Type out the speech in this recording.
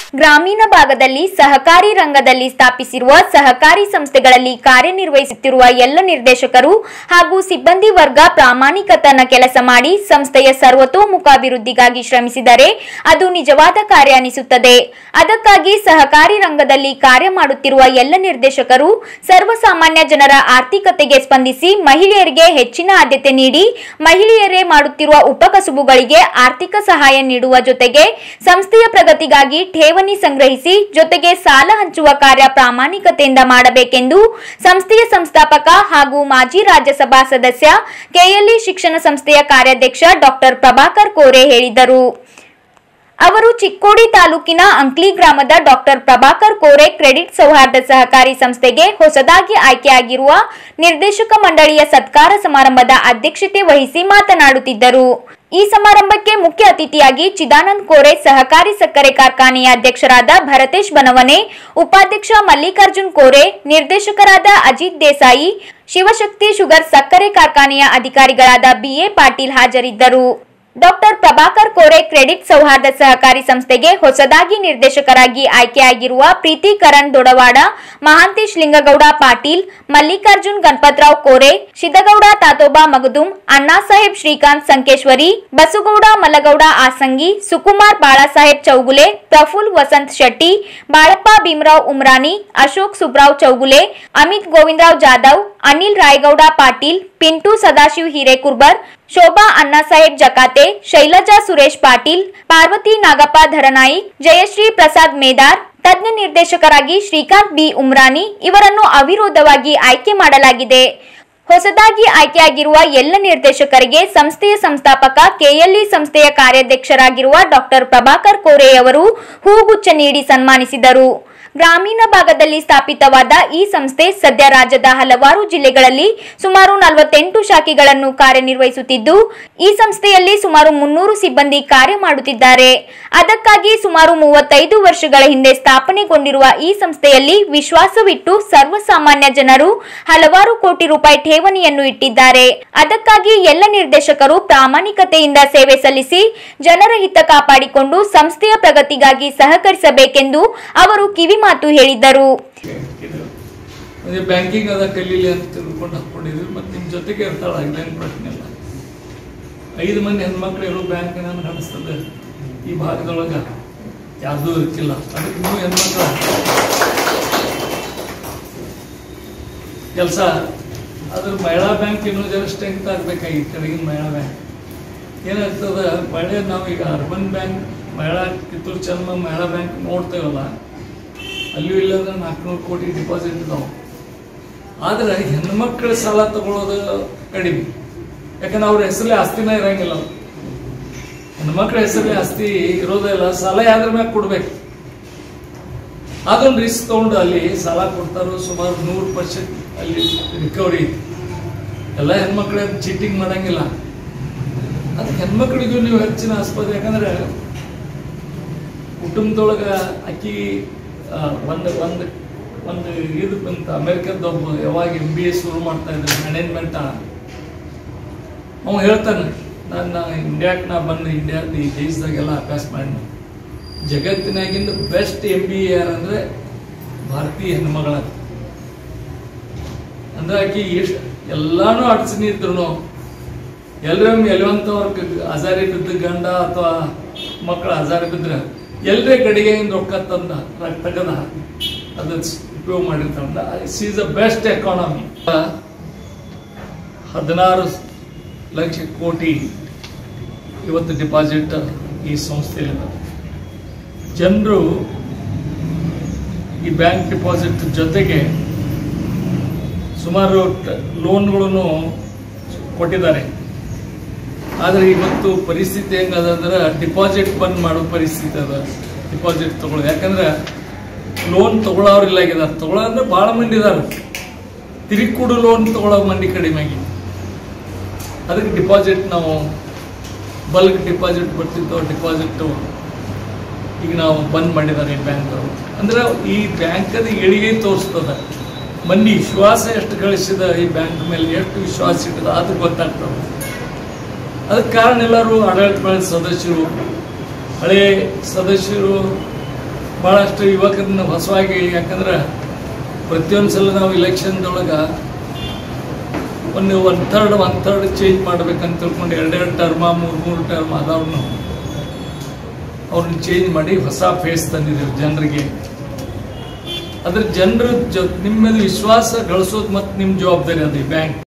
ಗ್ರಾಮೀಣ ಭಾಗದಲ್ಲಿ ಸಹಕಾರಿ ರಂಗದಲ್ಲಿ ಸ್ಥಾಪಿಸಿರುವ ಸಹಕಾರಿ ಸಂಸ್ಥೆಗಳಲ್ಲಿ ಕಾರ್ಯನಿರ್ವಹಿಸುತ್ತಿರುವ ಎಲ್ಲ ನಿರ್ದೇಶಕರು ಹಾಗೂ ಸಿಬ್ಬಂದಿ ವರ್ಗ ಪ್ರಾಮಾಣಿಕತನ ಕೆಲಸ ಮಾಡಿ ಸಂಸ್ಥೆಯ ಸರ್ವತೋಮುಖಾಭಿವೃದ್ಧಿಗಾಗಿ ಶ್ರಮಿಸಿದರೆ ಅದು ನಿಜವಾದ ಕಾರ್ಯ ಅನಿಸುತ್ತದೆ ಅದಕ್ಕಾಗಿ ಸಹಕಾರಿ ರಂಗದಲ್ಲಿ ಕಾರ್ಯ ಮಾಡುತ್ತಿರುವ ಎಲ್ಲ ನಿರ್ದೇಶಕರು ಸರ್ವಸಾಮಾನ್ಯ ಜನರ ಆರ್ಥಿಕತೆಗೆ ಸ್ಪಂದಿಸಿ ಮಹಿಳೆಯರಿಗೆ ಹೆಚ್ಚಿನ ಆದ್ಯತೆ ನೀಡಿ ಮಹಿಳೆಯರೇ ಮಾಡುತ್ತಿರುವ ಉಪಕಸುಬುಗಳಿಗೆ ಆರ್ಥಿಕ ಸಹಾಯ ನೀಡುವ ಜೊತೆಗೆ ಸಂಸ್ಥೆಯ ಪ್ರಗತಿಗಾಗಿ ಠೇವಣಿ ಸಂಗ್ರಹಿಸಿ ಜೊತೆಗೆ ಸಾಲ ಹಂಚುವ ಕಾರ್ಯ ಪ್ರಾಮಾಣಿಕತೆಯಿಂದ ಮಾಡಬೇಕೆಂದು ಸಂಸ್ಥೆಯ ಸಂಸ್ಥಾಪಕ ಹಾಗೂ ಮಾಜಿ ರಾಜ್ಯಸಭಾ ಸದಸ್ಯ ಕೆಎಲ್ಇ ಶಿಕ್ಷಣ ಸಂಸ್ಥೆಯ ಕಾರ್ಯಾಧ್ಯಕ್ಷ ಡಾಕ್ಟರ್ ಪ್ರಭಾಕರ್ ಕೋರೆ ಹೇಳಿದರು ಅವರು ಚಿಕ್ಕೋಡಿ ತಾಲೂಕಿನ ಅಂಕ್ಲಿ ಗ್ರಾಮದ ಡಾಕ್ಟರ್ ಪ್ರಭಾಕರ್ ಕೋರೆ ಕ್ರೆಡಿಟ್ ಸೌಹಾರ್ದ ಸಹಕಾರಿ ಸಂಸ್ಥೆಗೆ ಹೊಸದಾಗಿ ಆಯ್ಕೆಯಾಗಿರುವ ನಿರ್ದೇಶಕ ಮಂಡಳಿಯ ಸತ್ಕಾರ ಸಮಾರಂಭದ ಅಧ್ಯಕ್ಷತೆ ವಹಿಸಿ ಮಾತನಾಡುತ್ತಿದ್ದರು ಈ ಸಮಾರಂಭಕ್ಕೆ ಮುಖ್ಯ ಅತಿಥಿಯಾಗಿ ಚಿದಾನಂದ್ ಕೋರೆ ಸಹಕಾರಿ ಸಕ್ಕರೆ ಕಾರ್ಖಾನೆಯ ಅಧ್ಯಕ್ಷರಾದ ಭರತೇಶ್ ಬನವನೆ ಉಪಾಧ್ಯಕ್ಷ ಮಲ್ಲಿಕಾರ್ಜುನ್ ಕೋರೆ ನಿರ್ದೇಶಕರಾದ ಅಜಿತ್ ದೇಸಾಯಿ ಶಿವಶಕ್ತಿ ಶುಗರ್ ಸಕ್ಕರೆ ಕಾರ್ಖಾನೆಯ ಅಧಿಕಾರಿಗಳಾದ ಬಿಎ ಪಾಟೀಲ್ ಹಾಜರಿದ್ದರು ಡಾಕ್ಟರ್ ಪ್ರಭಾಕರ್ ಕೋರೆ ಕ್ರೆಡಿಟ್ ಸೌಹಾರ್ದ ಸಹಕಾರಿ ಸಂಸ್ಥೆಗೆ ಹೊಸದಾಗಿ ನಿರ್ದೇಶಕರಾಗಿ ಆಯ್ಕೆಯಾಗಿರುವ ಪ್ರೀತಿ ಕರಣ್ ದೊಡವಾಡ ಮಹಾಂತೇಶ್ ಲಿಂಗಗೌಡ ಪಾಟೀಲ್ ಮಲ್ಲಿಕಾರ್ಜುನ್ ಗಣಪತರಾವ್ ಕೋರೆ ಶಿದಗೌಡ ತಾತೋಬಾ ಮಗದುಂ ಅಣ್ಣಾಸಾಹೇಬ್ ಶ್ರೀಕಾಂತ್ ಸಂಕೇಶ್ವರಿ ಬಸುಗೌಡ ಮಲಗೌಡ ಆಸಂಗಿ ಸುಕುಮಾರ್ ಬಾಳಾಸಾಹೇಬ್ ಚೌಗುಲೆ ಪ್ರಫುಲ್ ವಸಂತ್ ಶೆಟ್ಟಿ ಬಾಳಪ್ಪ ಭೀಮರಾವ್ ಉಮ್ರಾನಿ ಅಶೋಕ್ ಸುಬ್ರಾವ್ ಚೌಗುಲೆ ಅಮಿತ್ ಗೋವಿಂದರಾವ್ ಜಾಧವ್ ಅನಿಲ್ ರಾಯಗೌಡ ಪಾಟೀಲ್ ಪಿಂಟು ಸದಾಶಿವ್ ಹಿರೇಕುರ್ಬರ್ ಶೋಭಾ ಅಣ್ಣಾಸಾಹೇಬ್ ಜಕಾತೆ ಶೈಲಜಾ ಸುರೇಶ್ ಪಾಟೀಲ್ ಪಾರ್ವತಿ ನಾಗಪ್ಪ ಧರನಾಯಿಕ್ ಜಯಶ್ರೀ ಪ್ರಸಾದ್ ಮೇದಾರ್ ತಜ್ಞ ನಿರ್ದೇಶಕರಾಗಿ ಶ್ರೀಕಾಂತ್ ಬಿ ಉಮ್ರಾನಿ ಇವರನ್ನು ಅವಿರೋಧವಾಗಿ ಆಯ್ಕೆ ಮಾಡಲಾಗಿದೆ ಹೊಸದಾಗಿ ಆಯ್ಕೆಯಾಗಿರುವ ಎಲ್ಲ ನಿರ್ದೇಶಕರಿಗೆ ಸಂಸ್ಥೆಯ ಸಂಸ್ಥಾಪಕ ಕೆಎಲ್ಇ ಸಂಸ್ಥೆಯ ಕಾರ್ಯಾಧ್ಯಕ್ಷರಾಗಿರುವ ಡಾಕ್ಟರ್ ಪ್ರಭಾಕರ್ ಕೋರೆಯವರು ಹೂಗುಚ್ಛ ನೀಡಿ ಸನ್ಮಾನಿಸಿದರು ಗ್ರಾಮೀಣ ಭಾಗದಲ್ಲಿ ಸ್ಥಾಪಿತವಾದ ಈ ಸಂಸ್ಥೆ ಸದ್ಯ ರಾಜ್ಯದ ಹಲವಾರು ಜಿಲ್ಲೆಗಳಲ್ಲಿ ಸುಮಾರು ನಲವತ್ತೆಂಟು ಶಾಖೆಗಳನ್ನು ಕಾರ್ಯನಿರ್ವಹಿಸುತ್ತಿದ್ದು ಈ ಸಂಸ್ಥೆಯಲ್ಲಿ ಸುಮಾರು ಮುನ್ನೂರು ಸಿಬ್ಬಂದಿ ಕಾರ್ಯ ಮಾಡುತ್ತಿದ್ದಾರೆ ಅದಕ್ಕಾಗಿ ಸುಮಾರು ಮೂವತ್ತೈದು ವರ್ಷಗಳ ಹಿಂದೆ ಸ್ಥಾಪನೆಗೊಂಡಿರುವ ಈ ಸಂಸ್ಥೆಯಲ್ಲಿ ವಿಶ್ವಾಸವಿಟ್ಟು ಸರ್ವಸಾಮಾನ್ಯ ಜನರು ಹಲವಾರು ಕೋಟಿ ರೂಪಾಯಿ ಠೇವಣಿಯನ್ನು ಇಟ್ಟಿದ್ದಾರೆ ಅದಕ್ಕಾಗಿ ಎಲ್ಲ ನಿರ್ದೇಶಕರು ಪ್ರಾಮಾಣಿಕತೆಯಿಂದ ಸೇವೆ ಸಲ್ಲಿಸಿ ಜನರ ಹಿತ ಕಾಪಾಡಿಕೊಂಡು ಸಂಸ್ಥೆಯ ಪ್ರಗತಿಗಾಗಿ ಸಹಕರಿಸಬೇಕೆಂದು ಅವರು ಕಿವಿಮಾತು ಹೇಳಿದರು ಇದು ಅದೇ ಬ್ಯಾಂಕಿಂಗ್ ಅದ ಕಲೀಲಿ ಅಂತ ತಿಳ್ಕೊಂಡು ಹಾಕ್ಕೊಂಡಿದ್ವಿ ಮತ್ತು ನಿಮ್ಮ ಜೊತೆಗೆ ಇರ್ತಾಳೆ ಇಲ್ಲೇನು ಪ್ರಶ್ನೆ ಇಲ್ಲ ಐದು ಮಂದಿ ಹೆಣ್ಮಕ್ಳು ಇರೋ ಬ್ಯಾಂಕ್ ನಮ್ಗೆ ಅನಿಸ್ತದೆ ಈ ಭಾಗದೊಳಗೆ ಯಾವುದೂ ಇರ್ತಿಲ್ಲ ಅದಕ್ಕೆ ಇನ್ನೂ ಹೆಣ್ಮಕ್ಳು ಕೆಲಸ ಅದ್ರ ಮಹಿಳಾ ಬ್ಯಾಂಕ್ ಇನ್ನೂ ಜರ ಸ್ಟ್ರೆಂತ್ ಆಗ್ಬೇಕಾಗಿತ್ತು ಕೆಳಗಿನ ಮಹಿಳಾ ಬ್ಯಾಂಕ್ ಏನಾಗ್ತದ ಮಹಿಳೆ ನಾವು ಈಗ ಅರ್ಬನ್ ಬ್ಯಾಂಕ್ ಮಹಿಳಾ ಕಿತ್ತೂರು ಚೆನ್ನಮ್ಮ ಮಹಿಳಾ ಬ್ಯಾಂಕ್ ನೋಡ್ತೇವಲ್ಲ ಅಲ್ಲಿಯೂ ಇಲ್ಲಂದ್ರೆ ನಾಲ್ಕುನೂರು ಕೋಟಿ ಡಿಪಾಸಿಟ್ ಇದಾವೆ ಆದ್ರೆ ಹೆಣ್ಮಕ್ಳ ಸಾಲ ತಗೊಳ್ಳೋದು ಕಡಿಮೆ ಯಾಕಂದ್ರೆ ಅವ್ರ ಹೆಸರಲ್ಲಿ ಆಸ್ತಿನ ಇರಂಗಿಲ್ಲ ಅವ್ರು. ಹೆಣ್ಮಕ್ಳ ಹೆಸರಲ್ಲಿ ಆಸ್ತಿ ಇರೋದೇ ಇಲ್ಲ ಸಾಲ ಯಾವ್ದ್ರ ಮ್ಯಾಗ ಕೊಡ್ಬೇಕು ಅದೊಂದು ರಿಸ್ಕ್ ತಗೊಂಡು ಅಲ್ಲಿ ಸಾಲ ಕೊಡ್ತಾರೋ ಸುಮಾರು ನೂರು ಪರ್ಸೆಂಟ್ ಅಲ್ಲಿ ರಿಕವರಿ ಎಲ್ಲ ಹೆಣ್ಮಕ್ಳು ಚೀಟಿಂಗ್ ಮಾಡಂಗಿಲ್ಲ ಅದು ಹೆಣ್ಮಕ್ಳಿಗೂ ನೀವು ಹೆಚ್ಚಿನ ಆಸ್ಪತ್ರೆ ಯಾಕಂದ್ರೆ ಕುಟುಂಬದೊಳಗ ಅಕ್ಕಿ ಆ, ಒಂದು ಒಂದು ಒಂದು ಇದು ಬಂತ ಅಮೆರಿಕದ ಒಬ್ಬ ಯಾವಾಗ ಎಂ ಬಿ ಎ ಶುರು ಮಾಡ್ತಾ ಇದ್ರೆ ಮ್ಯಾನೇಜ್ಮೆಂಟ್ ಅವ ಹೇಳ್ತಾನೆ ನಾನು ನಾ ಇಂಡಿಯಾಕ್ಕೆ ನಾ ಬಂದು ಇಂಡಿಯಾದ ಈ ದೇಶದಾಗೆಲ್ಲ ಅಭ್ಯಾಸ ಮಾಡಿ ಜಗತ್ತಿನಾಗಿಂದ ಬೆಸ್ಟ್ ಎಂ ಬಿ ಎ ಯಾರಂದ್ರೆ ಭಾರತೀಯ ಹೆಣ್ಮಗಳ ಅಂದ್ರೆ ಆಕಿ ಎಷ್ಟು ಎಲ್ಲಾನು ಅಡಚಣೆ ಇದ್ರು ಎಲ್ಲರೊಮ್ಮೆ ಎಲ್ವಂತವ್ರ ಹಜಾರಿ ಬಿದ್ದ ಗಂಡ ಅಥವಾ ಮಕ್ಕಳ ಹಜಾರಿ ಬಿದ್ರೆ ಎಲ್ಲರೇ ಗಡಿಗೆಯಿಂದ ರೊಕ್ಕ ತಂದ ರೊಕ್ಕ ತೆಗದ ಅದು ಉಪಯೋಗ ಮಾಡಿರ್ತಾರ ಈಸ್ ಅ ಬೆಸ್ಟ್ ಎಕಾನಮಿ ಹದಿನಾರು ಲಕ್ಷ ಕೋಟಿ ಇವತ್ತು ಡಿಪಾಸಿಟ್ ಈ ಸಂಸ್ಥೆಯಲ್ಲಿ ಜನರು ಈ ಬ್ಯಾಂಕ್ ಡಿಪಾಸಿಟ್ ಜೊತೆಗೆ ಸುಮಾರು ಲೋನ್ಗಳನ್ನು ಕೊಟ್ಟಿದ್ದಾರೆ ಆದರೆ ಇವತ್ತು ಪರಿಸ್ಥಿತಿ ಹೆಂಗದ ಅಂದ್ರೆ ಡಿಪಾಸಿಟ್ ಬಂದ್ ಮಾಡೋ ಪರಿಸ್ಥಿತಿ ಅದ ಡಿಪಾಸಿಟ್ ತಗೊಳ್ಳೋದು ಯಾಕಂದ್ರೆ ಲೋನ್ ತಗೊಳ್ಳೋರಿಲ್ಲ ಆಗಿದ್ದಾರೆ ತಗೊಳ್ಳೋ ಅಂದ್ರೆ ಭಾಳ ಮಂದಿ ಇದಾರೆ ತಿರುಗಿ ಲೋನ್ ತಗೊಳ್ಳೋ ಮಂದಿ ಕಡಿಮೆ ಆಗಿದೆ ಅದಕ್ಕೆ ಡಿಪಾಸಿಟ್ ನಾವು ಬಲ್ಕ್ ಡಿಪಾಸಿಟ್ ಬರ್ತಿದ್ದೋ ಡಿಪಾಸಿಟ್ ಈಗ ನಾವು ಬಂದ್ ಮಾಡಿದ್ದಾರೆ ಈ ಬ್ಯಾಂಕ್ ಅಂದ್ರೆ ಈ ಬ್ಯಾಂಕದ ಏಳಿಗೆ ತೋರಿಸ್ತದ ಮಂದಿ ವಿಶ್ವಾಸ ಎಷ್ಟು ಗಳಿಸಿದ ಈ ಬ್ಯಾಂಕ್ ಮೇಲೆ ಎಷ್ಟು ವಿಶ್ವಾಸ ಇಟ್ಟದ ಅದು ಗೊತ್ತಾಗ್ತದೆ ಅದಕ್ಕೆ ಕಾರಣ ಎಲ್ಲರೂ ಆಡಳಿತ ಮಂಡಳಿ ಸದಸ್ಯರು ಹಳೆ ಸದಸ್ಯರು ಭಾಳಷ್ಟು ಯುವಕರನ್ನ ಹೊಸವಾಗಿ ಯಾಕಂದ್ರೆ ಪ್ರತಿಯೊಂದು ಸಲ ನಾವು ಇಲೆಕ್ಷನ್ದೊಳಗೆ ಒಂದು one third one third change ಮಾಡ್ಬೇಕಂತ ತಿಳ್ಕೊಂಡು ಎರಡೆರಡು ಟರ್ಮ ಮೂರು ಮೂರು ಟರ್ಮ್ ಅದಾವ್ನು ಅವ್ರನ್ನ ಚೇಂಜ್ ಮಾಡಿ ಹೊಸ ಫೇಸ್ ತಂದಿದ್ದೀವಿ ಜನರಿಗೆ ಅದ್ರ ಜನರ ಜೊ ನಿಮ್ಮ ಮೇಲೆ ವಿಶ್ವಾಸ ಗಳಿಸೋದು ಮತ್ತು ನಿಮ್ಮ ಜವಾಬ್ದಾರಿ ಅದು ಬ್ಯಾಂಕ್